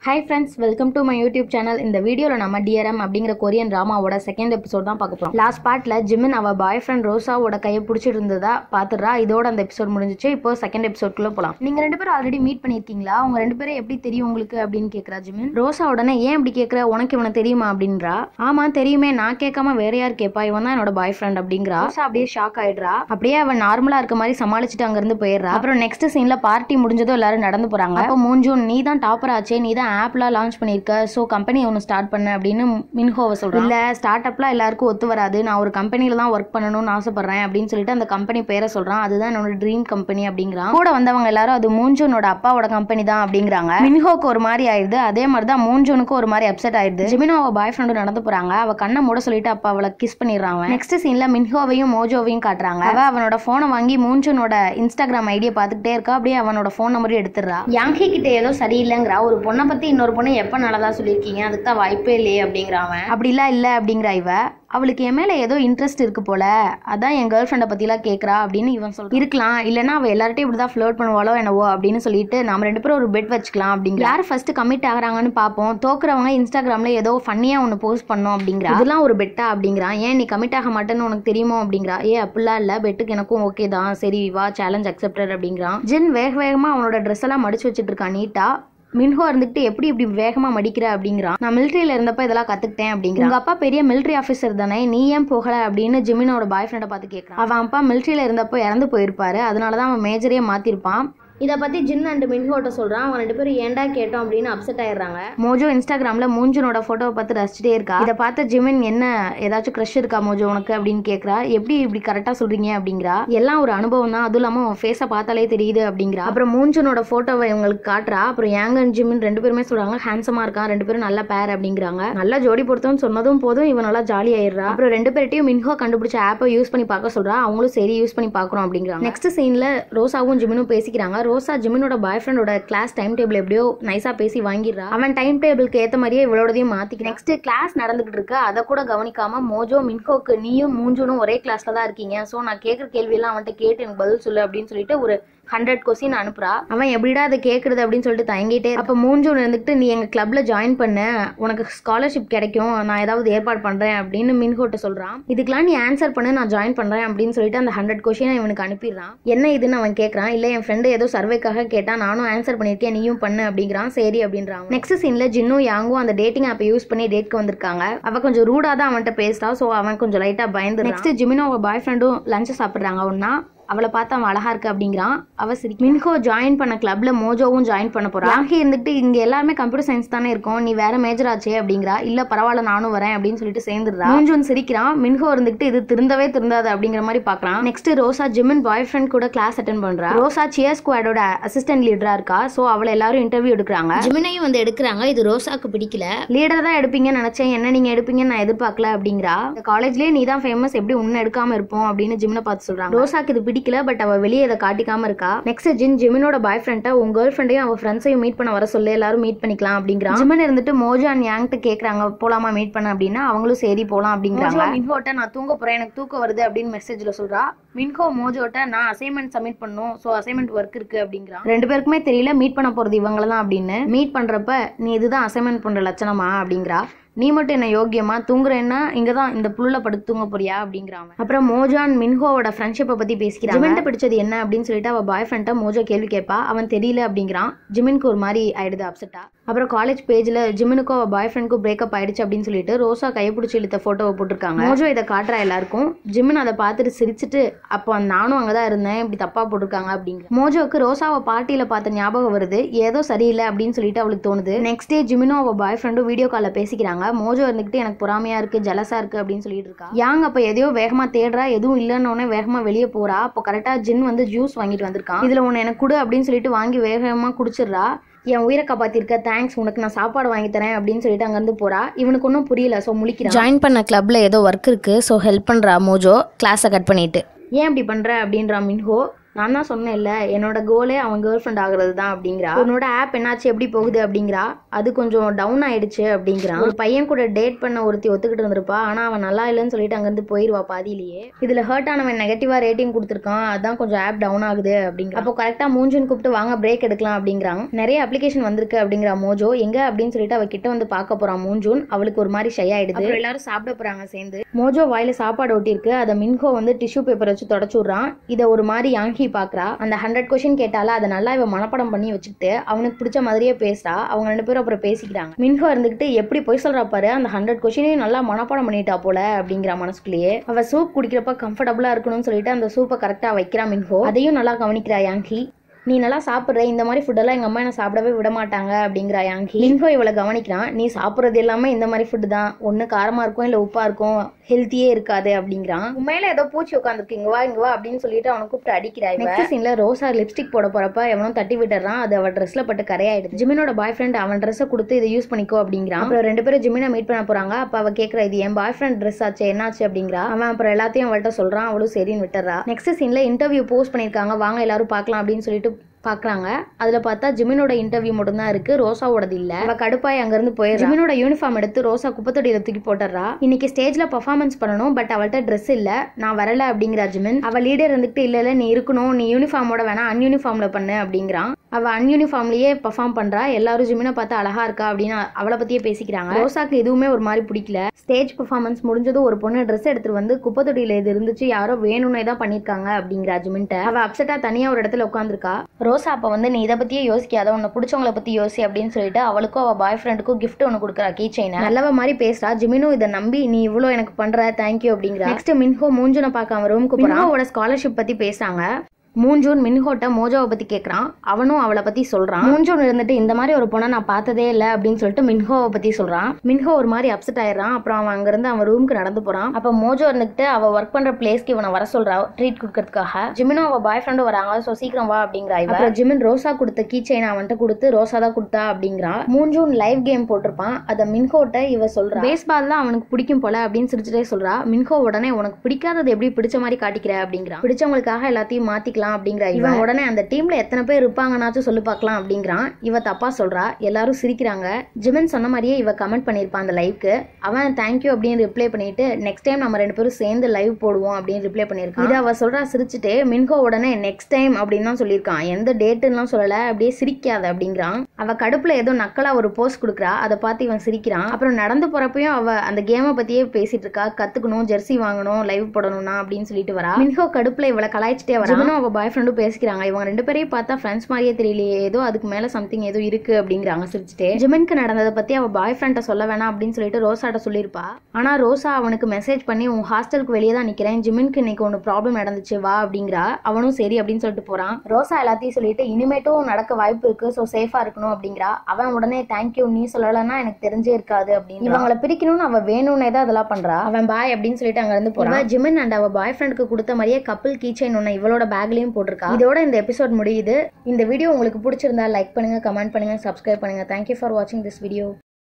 hi friends welcome to my YouTube channel இந்த வீடியோவில் நம்ம டிஆர்எம் அப்படிங்கிற கொரியன் ட்ராமாவோட செகண்ட் எபிசோட் தான் பார்க்க போகிறோம் லாஸ்ட் பார்ட்டில் ஜிமின் அவள் பாய் ஃப்ரெண்ட் ரோசாவோட கையை பிடிச்சிட்டு இருந்ததா பார்த்துடுறா இதோட அந்த எபிசோட் முடிஞ்சிச்சு இப்போ செகண்ட் எபிசோட்குள்ளே போகலாம் நீங்கள் ரெண்டு பேரும் ஆல்ரெடி மீட் பண்ணியிருக்கீங்களா அவங்க ரெண்டு பேரும் எப்படி தெரியும் உங்களுக்கு அப்படின்னு கேட்குறா ஜிமின் ரோசா உடனே ஏன் இப்படி கேட்குற உனக்கு இவனை தெரியுமா அப்படின்றா ஆமாம் தெரியுமே நான் கேட்காம வேற யார் கேட்பா இவன் தான் என்னோட பாய் ஃப்ரெண்ட் அப்படிங்கிறா ரோசா அப்படியே ஷாக் ஆயிடுறா அப்படியே அவன் நார்மலாக இருக்க மாதிரி சமாளிச்சுட்டு அங்கேருந்து போயிடுறா அப்புறம் நெக்ஸ்ட் சீனில் பார்ட்டி முடிஞ்சதும் எல்லாரும் நடந்து போகிறாங்க அப்போ மூஞ்சூன் நீ தான் டாப்பர் ஆச்சே நீ தான் ஆப்லாம் லான்ச் பண்ணியிருக்க ஸோ கம்பெனி ஒன்று ஸ்டார்ட் பண்ண அப்படின்னு மின்ஹோவை சொல்கிறேன் இல்லை ஸ்டார்ட் அப்லாம் எல்லாருக்கும் ஒத்து வராது நான் ஒரு கம்பெனியில் தான் ஒர்க் பண்ணணும்னு ஆசைப்படுறேன் அப்படின்னு சொல்லிட்டு அந்த கம்பெனி பேரை சொல்கிறான் அதுதான் என்னோட ட்ரீம் கம்பெனி அப்படிங்கிறான் கூட வந்தவங்க எல்லாரும் அது மூஞ்சூனோட அப்பாவோட கம்பெனி தான் அப்படிங்கிறாங்க மின்ஹோக்கு ஒரு மாதிரி ஆயிடுது அதே மாதிரி தான் மூஞ்சூனுக்கு ஒரு மாதிரி அப்செட் ஆயிடுது ஜிமினோ அவ பாய் ஃப்ரெண்டு நடந்து போறாங்க அவ கண்ணை மூட சொல்லிட்டு அப்பா அவளை கிஸ் பண்ணிடுறாங்க நெக்ஸ்ட் சீன்ல மின்ஹோவையும் மோஜோவையும் காட்டுறாங்க அவ அவனோட போனை வாங்கி மூஞ்சூனோட இன்ஸ்டாகிராம் ஐடியை பார்த்துக்கிட்டே இருக்கா அப்படியே அவனோட ஃபோன் நம்பரையும் எடுத்துடுறா யாங்கி கிட்ட ஏதோ சரியில்லைங்கிறா ஒரு பொண்ணை பத்தி இன்னொரு பொண்ணை எப்ப நல்லதா சொல்லியிருக்கீங்க அதுக்கு தான் வாய்ப்பே இல்லையே அப்படிங்கிறான் அப்படிலாம் இல்ல அப்படிங்கிறா இவ அவளுக்கு என் மேல ஏதோ இன்ட்ரெஸ்ட் இருக்கு போல அதான் என் கேர்ள் ஃப்ரெண்டை பத்திலாம் கேட்கறா அப்படின்னு இவன் சொல்றான் இருக்கலாம் இல்லைன்னா அவ எல்லார்ட்டையும் இப்படிதான் ஃப்ளோட் பண்ணுவாளோ என்னவோ அப்படின்னு சொல்லிட்டு நாம ரெண்டு பேரும் ஒரு பெட் வச்சுக்கலாம் அப்படிங்கிற யார் ஃபர்ஸ்ட் கமிட் ஆகுறாங்கன்னு பார்ப்போம் தோக்குறவங்க இன்ஸ்டாகிராம்ல ஏதோ ஃபன்னியா ஒன்று போஸ்ட் பண்ணோம் அப்படிங்கிற அதெல்லாம் ஒரு பெட்டா அப்படிங்கிறான் ஏன் நீ கமிட் ஆக மாட்டேன்னு உனக்கு தெரியுமோ அப்படிங்கிறா ஏ அப்படிலாம் இல்ல பெட்டுக்கு எனக்கும் ஓகே தான் சரி வா சேலஞ்ச் அக்செப்டட் அப்படிங்கிறான் ஜின் வேக வேகமா அவனோட ட்ரெஸ் எல்லாம் மடிச்சு வச்சிட்டு இருக்கான் நீட்டா மின்ஹோ இருந்துட்டு எப்படி இப்படி வேகமா மடிக்கிற அப்படிங்கிறான் நான் மிலிட்ரியில இருந்தப்ப இதெல்லாம் கத்துக்கிட்டேன் அப்படிங்கிற உங்க அப்பா பெரிய மிலிட்ரி ஆஃபீஸர் தானே நீ ஏன் போகல அப்படின்னு ஜிமினோட பாய் ஃப்ரெண்டை பார்த்து கேட்கறான் அவன் அப்பா மிலிட்ரியில இருந்தப்போ இறந்து போயிருப்பாரு அதனாலதான் அவன் மேஜரே மாத்திருப்பான் இதை பத்தி ஜின் அண்ட் மின்ஹோட்ட சொல்றான் அவங்க ரெண்டு பேரும் ஏன்டா கேட்டோம் அப்படின்னு அப்செட் ஆயிடுறாங்க மோஜோ இன்ஸ்டாகிராம்ல மூஞ்சனோட போட்டோவை பார்த்து ரசிச்சிட்டே இருக்கா இதை பார்த்த ஜிமின் என்ன ஏதாச்சும் க்ரஷ் இருக்கா மோஜோ உனக்கு அப்படின்னு கேட்கறா எப்படி இப்படி கரெக்டா சொல்றீங்க அப்படிங்கிறா எல்லாம் ஒரு அனுபவம் தான் அதுவும் இல்லாம உன் ஃபேஸை பார்த்தாலே தெரியுது அப்படிங்கிறா அப்புறம் மூஞ்சனோட போட்டோவை இவங்களுக்கு காட்டுறா அப்புறம் யாங் அண்ட் ஜிமின் ரெண்டு பேருமே சொல்றாங்க ஹேண்ட்ஸமா இருக்கான் ரெண்டு பேரும் நல்ல பேர் அப்படிங்கிறாங்க நல்ல ஜோடி பொருத்தம்னு சொன்னதும் போதும் இவன் நல்லா ஜாலி ஆயிடுறா அப்புறம் ரெண்டு பேர்ட்டையும் மின்ஹோ கண்டுபிடிச்ச ஆப்பை யூஸ் பண்ணி பார்க்க சொல்றா அவங்களும் சரி யூஸ் பண்ணி பார்க்குறோம் அப்படிங்கிறாங்க நெக்ஸ்ட் சீன்ல ரோசாவும் ஜிமினும் பேசிக்கிறாங்க ரோசா ஜிமினோட பாய் ஃப்ரெண்டோட கிளாஸ் டைம் டேபிள் எப்படியோ நைஸா பேசி வாங்கிடுறா அவன் டைம் டேபிளுக்கு ஏத்த மாதிரியே இவளோடதையும் மாத்திக்க நெக்ஸ்ட் கிளாஸ் நடந்துகிட்டு இருக்கு அதை கூட கவனிக்காம மோஜோ மின்கோக்கு நீயும் மூஞ்சனும் ஒரே கிளாஸ்ல தான் இருக்கீங்க சோ நான் கேட்குற கேள்வி எல்லாம் அவன்கிட்ட கேட்டு எனக்கு பதில் சொல்லு அப்படின்னு சொல்லிட்டு ஒரு ஹண்ட்ரட் கொஸ்டின் அனுப்புறா அவன் எப்படிடா அதை கேட்கறது அப்படின்னு சொல்லிட்டு தயங்கிட்டே அப்ப மூஞ்சூன் இருந்துட்டு நீ எங்க கிளப்ல ஜாயின் பண்ண உனக்கு ஸ்காலர்ஷிப் கிடைக்கும் நான் ஏதாவது ஏற்பாடு பண்றேன் அப்படின்னு மின்கோட்ட சொல்றான் இதுக்கெல்லாம் நீ ஆன்சர் பண்ணு நான் ஜாயின் பண்றேன் அப்படின்னு சொல்லிட்டு அந்த ஹண்ட்ரட் கொஸ்டினை இவனுக்கு அனுப்பிடுறான் என்ன இதுன்னு அவன் கேட்கறான் இல்ல என் ஃப்ரெண்டு ஏதோ சர்வேக்காக கேட்டா நானும் ஆன்சர் பண்ணிருக்கேன் நீயும் பண்ணு அப்படிங்கிறான் சரி அப்படின்றான் நெக்ஸ்ட் சீன்ல ஜின்னும் யாங்கும் அந்த டேட்டிங் ஆப்பை யூஸ் பண்ணி டேட்க்கு வந்திருக்காங்க அவ கொஞ்சம் ரூடா தான் அவன்கிட்ட பேசுறா சோ அவன் கொஞ்சம் லைட்டா பயந்து நெக்ஸ்ட் ஜிமினோ அவ பாய் ஃப்ரெண்டும் லஞ்ச் சாப்பிடுறாங்க ஒன்னா அவளை பார்த்து அவன் அழகா இருக்கு அப்படிங்கிறான் அவ சரி மின்ஹோ ஜாயின் பண்ண கிளப்ல மோஜோவும் ஜாயின் பண்ண போறான் யாங்கி இருந்துட்டு இங்க எல்லாருமே கம்ப்யூட்டர் சயின்ஸ் தானே இருக்கும் நீ வேற மேஜர் ஆச்சே அப்படிங்கிறா இல்ல பரவாயில்ல நானும் வரேன் அப்படின்னு சொல்லிட்டு சேர்ந்துடுறா மூஞ்சூன் சிரிக்கிறான் மின்ஹோ இருந்துட்டு இது திருந்தவே திருந்தாது அப்படிங்கிற மாதிரி பாக்குறான் next Rosa Jimin boyfriend கூட கிளாஸ் அட்டன் பண்றா ரோசா சியர் ஸ்குவாடோட அசிஸ்டன்ட் லீடரா இருக்கா சோ அவளை எல்லாரும் இன்டர்வியூ எடுக்கிறாங்க ஜிமினையும் வந்து எடுக்கிறாங்க இது ரோசாக்கு பிடிக்கல லீடர் தான் எடுப்பீங்கன்னு நினைச்சேன் என்ன நீங்க எடுப்பீங்கன்னு நான் எதிர்பார்க்கல அப்படிங்கிறா இந்த காலேஜ்லயே நீ தான் ஃபேமஸ் எப்படி உன்ன எடுக்காம இருப்போம் அப்படின்னு ஜிமினை பார்த்து சொல்றாங்க ரோசாக்கு இது பிடிக்கல பட் அவ வெளியே இதை காட்டிக்காம இருக்கா நெக்ஸ்ட் ஜின் ஜிமினோட பாய் ஃப்ரெண்ட்டை உங்க கேர்ள் ஃப்ரெண்டையும் அவ ஃப்ரெண்ட்ஸையும் மீட் பண்ண வர சொல்லி எல்லாரும் மீட் பண்ணிக்கலாம் அப்படிங்கிறான் ஜிமன் இருந்துட்டு மோஜோ அண்ட் யாங்கிட்ட கேக்குறாங்க போலாமா மீட் பண்ண அப்படின்னா அவங்களும் சரி போலாம் அப்படிங்கிறாங்க மின்ஹோட்ட நான் தூங்க போறேன் எனக்கு தூக்கம் வருது அப்படின்னு மெசேஜ்ல சொல்றா மின்ஹோ மோஜோட்ட நான் அசைன்மெண்ட் சப்மிட் பண்ணும் சோ அசைன்மெண்ட் ஒர்க் இருக்கு அப்படிங்கிறான் ரெண்டு பேருக்குமே தெரியல மீட் பண்ண போறது இவங்கள தான் அப்படின்னு மீட் பண்றப்ப நீ இதுதான் அசைன்மெண்ட் பண்ற லட்சணமா அப்படிங்கிறா நீ மட்டும் என்ன யோக்கியமா தூங்குறேன்னா இங்க தான் இந்த புல்ல படுத்து தூங்க போறியா அப்படிங்கிறான் அப்புறம் மோஜான் மின்ஹோவோட ஃப்ரெண்ட்ஷிப்பை பத்தி பேசிக்கிறான் ஜிமின்ட்ட பிடிச்சது என்ன அப்படின்னு சொல்லிட்டு அவ பாய் ஃப்ரெண்ட்டை மோஜோ கேள்வி கேட்பா அவன் தெரியல அப்படிங்கிறான் ஜிமினுக்கு ஒரு மாதிரி ஆயிடுது அப்செட்டா அப்புறம் காலேஜ் பேஜ்ல ஜிமினுக்கும் அவ பாய் ஃப்ரெண்டுக்கும் பிரேக்கப் ஆயிடுச்சு அப்படின்னு சொல்லிட்டு ரோசா கைப்பிடிச்சு இழுத்த போட்டோவை போட்டிருக்காங்க மோஜோ இதை காட்டுறா எல்லாருக்கும் ஜிமின் அதை பார்த்துட்டு சிரிச்சுட்டு அப்போ நானும் அங்கதான் இருந்தேன் இப்படி தப்பா போட்டிருக்காங்க அப்படிங்கிற மோஜோக்கு ரோசாவை பார்ட்டியில பார்த்த ஞாபகம் வருது ஏதோ சரியில்லை அப்படின்னு சொல்லிட்டு அவளுக்கு தோணுது நெக்ஸ்ட் டே ஜிமினும் அவ பாய் ஃப்ரெண்டும் வீடியோ காலில் பேசிக்கிறாங்க மோஜோ இருந்துகிட்டு எனக்கு பொறாமையா இருக்கு ஜலசா இருக்கு அப்படின்னு சொல்லிட்டு இருக்கா யாங் அப்ப எதையோ வேகமா தேடுறா எதுவும் இல்லைன்னு உடனே வேகமா வெளியே போறா அப்போ கரெக்டா ஜின் வந்து ஜூஸ் வாங்கிட்டு வந்திருக்கான் இதுல உன்னை எனக்கு கொடு அப்படின்னு சொல்லிட்டு வாங்கி வேகமா குடிச்சிடுறா என் உயிரை காப்பாத்திருக்க தேங்க்ஸ் உனக்கு நான் சாப்பாடு வாங்கி தரேன் அப்படின்னு சொல்லிட்டு அங்கேருந்து போறா இவனுக்கு ஒன்றும் புரியல ஸோ முழிக்கிறான் ஜாயின் பண்ண கிளப்ல ஏதோ ஒர்க் இருக்கு ஸோ ஹெல்ப் பண்றா மோஜோ கிளாஸை கட் பண்ணிட்டு ஏன் இப்படி பண்ற அப்படின்றா மின்ஹோ நான் தான் சொன்னேன்ல என்னோட கோலே அவன் கேர்ள் ஃப்ரெண்ட் ஆகுறது தான் அப்படிங்கிறா உன்னோட ஆப் என்னாச்சு எப்படி போகுது அப்படிங்கிறா அது கொஞ்சம் டவுன் ஆயிடுச்சு அப்படிங்கிறான் ஒரு பையன் கூட டேட் பண்ண ஒருத்தி ஒத்துக்கிட்டு இருந்திருப்பா ஆனா அவன் நல்லா இல்லைன்னு சொல்லிட்டு அங்கிருந்து போயிருவா பாதியிலேயே இதுல ஹர்ட் ஆனவன் நெகட்டிவா ரேட்டிங் கொடுத்துருக்கான் அதான் கொஞ்சம் ஆப் டவுன் ஆகுது அப்படிங்கிற அப்போ கரெக்டா மூஞ்சுன்னு கூப்பிட்டு வாங்க பிரேக் எடுக்கலாம் அப்படிங்கிறாங்க நிறைய அப்ளிகேஷன் வந்திருக்கு அப்படிங்கிற மோஜோ எங்க அப்படின்னு சொல்லிட்டு அவ கிட்ட வந்து பார்க்க போறான் மூஞ்சூன் அவளுக்கு ஒரு மாதிரி ஷை ஆயிடுது அப்புறம் எல்லாரும் சாப்பிட போறாங்க சேர்ந்து மோஜோ வாயில சாப்பாடு ஒட்டியிருக்கு அதை மின்ஹோ வந்து டிஷ்யூ பேப்பர் வச்சு தொடச்சு விடுறான் இதை ஒரு மாதிரி யாங்கி பாக்குறா அந்த ஹண்ட்ரட் கொஸ்டின் கேட்டால அதை நல்லா இவ மனப்படம் பண்ணி வச்சுக்கிட்டு அவனுக்கு பிடிச்ச மாதிரியே பேசுறா அவங்க ரெண்டு பேரும் அப்புறம் பேசிக்கிறாங்க மின்ஹோ இருந்துகிட்டு எப்படி போய் சொல்றா பாரு அந்த ஹண்ட்ரட் கொஸ்டினையும் நல்லா மனப்பாடம் பண்ணிட்டா போல அப்படிங்கிற மனசுக்குள்ளேயே அவ சூப் குடிக்கிறப்ப கம்ஃபர்டபுளா இருக்கணும்னு சொல்லிட்டு அந்த சூப்பை கரெக்டா வைக்கிறா மின்ஹோ அதையும் நல்லா கவனிக்கிறா யாங்கி நீ நல்லா சாப்பிட்ற இந்த மாதிரி ஃபுட்டெல்லாம் எங்கள் அம்மா என்ன சாப்பிடவே விட மாட்டாங்க அப்படிங்கிற யாங்கி மின்ஹோ இவளை கவனிக்கிறான் நீ சாப்பிட்றது எல்லாமே இந்த மாதிரி ஃபுட்டு தான் ஒன்று காரமாக இருக்கும் இல்லை உப்பாக இருக்கும் ஹெல்த்தியே இருக்காது அப்படிங்கிறான் உண்மையில ஏதோ பூச்சி உட்காந்துருக்கு இங்க வா இங்க வா அப்படின்னு சொல்லிட்டு அவனை கூப்பிட்டு அடிக்கிறா நெக்ஸ்ட் சீன்ல ரோசா லிப்ஸ்டிக் போட போறப்ப எவனும் தட்டி விட்டுறான் அது அவ ட்ரெஸ்ல பட்டு கரையாயிடுது ஜிமினோட பாய் ஃப்ரெண்ட் அவன் ட்ரெஸ்ஸை கொடுத்து இதை யூஸ் பண்ணிக்கோ அப்படிங்கிறான் அப்புறம் ரெண்டு பேரும் ஜிமினை மீட் பண்ண போறாங்க அப்ப அவ கேக்குறா இது என் பாய் ஃப்ரெண்ட் ட்ரெஸ் ஆச்சு என்னாச்சு அப்படிங்கிறா அவன் அப்புறம் எல்லாத்தையும் அவள்கிட்ட சொல்றான் அவளும் சரின்னு விட்டுறா நெக்ஸ்ட் சீன்ல இன்டர்வியூ போஸ்ட் பண்ணிருக்காங்க வாங்க எல்லாரும் பார்க்கலாம் அப்படின்னு சொல்லிட்டு பாக்குறாங்க அதுல பார்த்தா ஜிமினோட இன்டர்வியூ மட்டும் தான் இருக்கு ரோசாவோடது இல்ல அவ கடுப்பாய் அங்க இருந்து போய் ஜிமினோட யூனிஃபார்ம் எடுத்து ரோசா குப்பத்தொட்டியில தூக்கி போட்டுறா இன்னைக்கு ஸ்டேஜ்ல பர்ஃபார்மன்ஸ் பண்ணணும் பட் அவள்கிட்ட ட்ரெஸ் இல்ல நான் வரல அப்படிங்கிறா ஜிமின் அவ லீடர் இருந்துட்டு இல்ல இல்ல நீ இருக்கணும் நீ யூனிஃபார்மோட வேணா அன்யூனிஃபார்ம்ல பண்ணு அப்படிங்கிறான் அவ அன்யூனிஃபார்ம்லயே பர்ஃபார்ம் பண்றா எல்லாரும் ஜிமினை பார்த்து அழகா இருக்கா அப்படின்னு அவளை பத்தியே பேசிக்கிறாங்க ரோசாக்கு எதுவுமே ஒரு மாதிரி பிடிக்கல ஸ்டேஜ் பர்ஃபார்மன்ஸ் முடிஞ்சதும் ஒரு பொண்ணு ட்ரெஸ் எடுத்துட்டு வந்து குப்பத்தொட்டியில இது இருந்துச்சு யாரோ வேணும்னே தான் பண்ணிருக்காங்க அப்படிங்கிறா ஜிமின்ட்ட அவ அப்செட்டா தனியா ஒரு இடத்துல உட்காந்துருக்கா ரோசா அப்ப வந்து நீ இதை பத்தியே யோசிக்காத உன்னை பிடிச்சவங்கள பத்தி யோசி அப்படின்னு சொல்லிட்டு அவளுக்கும் அவ பாய் ஃப்ரெண்டுக்கும் கிஃப்ட் ஒன்று கொடுக்குறா கீ செயினை நல்லவ மாதிரி பேசுறா ஜிமினும் இதை நம்பி நீ இவ்வளோ எனக்கு பண்ற தேங்க்யூ அப்படிங்கிறா நெக்ஸ்ட் மின்ஹோ மூஞ்சுனை பார்க்க அவன் ரூமுக்கு போறான் மின்ஹோவோட ஸ்காலர்ஷிப் பத்தி பேசுறாங்க மூஞ்சூன் மின்ஹோட்ட மோஜோவை பத்தி கேட்கறான் அவனும் அவளை பத்தி சொல்றான் மூஞ்சூன் இருந்துட்டு இந்த மாதிரி ஒரு பொண்ணை நான் பார்த்ததே இல்லை அப்படின்னு சொல்லிட்டு மின்ஹோவை பத்தி சொல்றான் மின்ஹோ ஒரு மாதிரி அப்செட் ஆயிடுறான் அப்புறம் அவன் அங்கிருந்து அவன் ரூமுக்கு நடந்து போறான் அப்ப மோஜோ இருந்துட்டு அவ ஒர்க் பண்ற பிளேஸ்க்கு இவனை வர சொல்றா ட்ரீட் கொடுக்கறதுக்காக ஜிமினும் அவ பாய் ஃப்ரெண்டும் வராங்க ஸோ சீக்கிரம் வா அப்படிங்கிறா இவ அப்புறம் ஜிமின் ரோசா கொடுத்த கீ செயின் அவன்கிட்ட கொடுத்து ரோசா தான் கொடுத்தா அப்படிங்கிறான் மூஞ்சூன் லைவ் கேம் போட்டிருப்பான் அதை மின்ஹோட்ட இவ சொல்றா பேஸ்பால் தான் அவனுக்கு பிடிக்கும் போல அப்படின்னு சிரிச்சுட்டே சொல்றா மின்ஹோ உடனே உனக்கு பிடிக்காதது எப்படி பிடிச்ச மாதிரி காட்டிக்கிற அப்படிங்கிறான் பிடிச்சவங்களுக்காக எல்லாத்தையும் மாத்திக்கலாம் அப்படிங்கிற இவன் உடனே அந்த டீம்ல எத்தனை பேர் இருப்பாங்கன்னாச்சும் சொல்லி பார்க்கலாம் அப்படிங்கிறான் இவ தப்பா சொல்றா எல்லாரும் சிரிக்கிறாங்க ஜிமன் சொன்ன மாதிரியே இவ கமெண்ட் பண்ணியிருப்பான் அந்த லைவ்க்கு அவன் தேங்க்யூ அப்படின்னு ரிப்ளை பண்ணிட்டு நெக்ஸ்ட் டைம் நம்ம ரெண்டு பேரும் சேர்ந்து லைவ் போடுவோம் அப்படின்னு ரிப்ளை பண்ணியிருக்கான் இது அவ சொல்றா சிரிச்சுட்டு மின்கோ உடனே நெக்ஸ்ட் டைம் அப்படின்னு தான் சொல்லியிருக்கான் எந்த டேட்டுலாம் சொல்லல அப்படியே சிரிக்காத அப்படிங்கிறான் அவ கடுப்புல ஏதோ நக்கலா ஒரு போஸ்ட் கொடுக்குறா அதை பார்த்து இவன் சிரிக்கிறான் அப்புறம் நடந்து போறப்பயும் அவ அந்த கேமை பத்தியே பேசிட்டு இருக்கா கத்துக்கணும் ஜெர்சி வாங்கணும் லைவ் போடணும்னா அப்படின்னு சொல்லிட்டு வரா மின்கோ கடுப்புல இவளை கலாய்ச்சிட்டே வரா ஜிமனும் அவ பாய் ஃப்ரெண்டும் பேசிக்கிறாங்க இவங்க ரெண்டு பேரையும் பார்த்தா ஃப்ரெண்ட்ஸ் மாதிரியே தெரியலையே ஏதோ அதுக்கு மேல சம்திங் ஏதோ இருக்கு அப்படிங்கிறாங்க சிரிச்சுட்டு ஜிமனுக்கு நடந்ததை பத்தி அவ பாய் ஃப்ரெண்ட்ட சொல்ல வேணாம் அப்படின்னு சொல்லிட்டு ரோசாட்ட சொல்லியிருப்பா ஆனா ரோசா அவனுக்கு மெசேஜ் பண்ணி உன் ஹாஸ்டலுக்கு வெளியே தான் நிக்கிறேன் ஜிமினுக்கு இன்னைக்கு ஒன்று ப்ராப்ளம் நடந்துச்சு வா அப்படிங்கிறா அவனும் சரி அப்படின்னு சொல்லிட்டு போறான் ரோசா எல்லாத்தையும் சொல்லிட்டு இனிமேட்டும் நடக்க வாய்ப்பு இருக்கு ஸோ சேஃபா இருக்கணும் அப்படிங்கிறா அவன் உடனே தேங்க்யூ நீ சொல்லலைன்னா எனக்கு தெரிஞ்சே இருக்காது அப்படின்னு இவங்களை பிரிக்கணும்னு அவ வேணும்னே தான் அதெல்லாம் பண்றா அவன் பாய் அப்படின்னு சொல்லிட்டு அங்க இருந்து போறான் ஜிமின் அண்ட் அவ பாய் ஃப்ரெண்டுக்கு கொடுத்த மாதிரியே கப்பல் கீச்சைன் ஒன்று இவளோட பேக்லயும் போட்டிருக்கா இதோட இந்த எபிசோட் முடியுது இந்த வீடியோ உங்களுக்கு பிடிச்சிருந்தா லைக் பண்ணுங்க கமெண்ட் பண்ணுங்க சப்ஸ்கிரைப் பண்ணுங்க தேங்க்யூ ஃபார் வாட்சிங் திஸ் வீடியோ